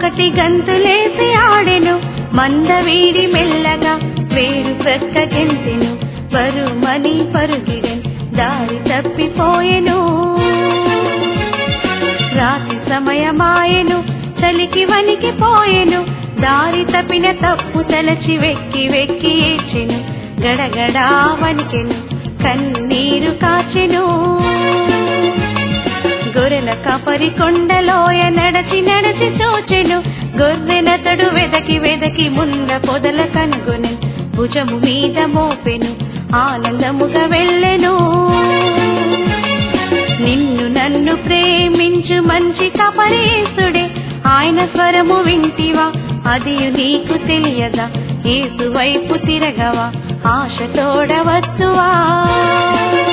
ఒకటి గంతులేసి ఆడెను మందవీడి మెల్లగా వేరు ప్రక్క గెంతెను పరుమని పరుగిడెన్ దారి తప్పిపోయెను రాత్రి సమయమాయెను చలికి వణికిపోయెను దారి తప్పిన తప్పు తలచి వెక్కి వెక్కి ఏడ్చెను గడగడా వణికెను కన్నీరు కాచెను గొర్రెల కపరి కొండలోయ నడచి నడచి చూచెను గొర్రెనతడు వెదకి వెదకి ముంద పొదల కనుగొనెను భుజము మీద మోపెను ఆనందముగా వెళ్ళెను నిన్ను నన్ను ప్రేమించు మంచి కపరేసుడే ఆయన స్వరము వింటివా అది నీకు తెలియదా ఏసు వైపు తిరగవా ఆశ తోడవద్దువా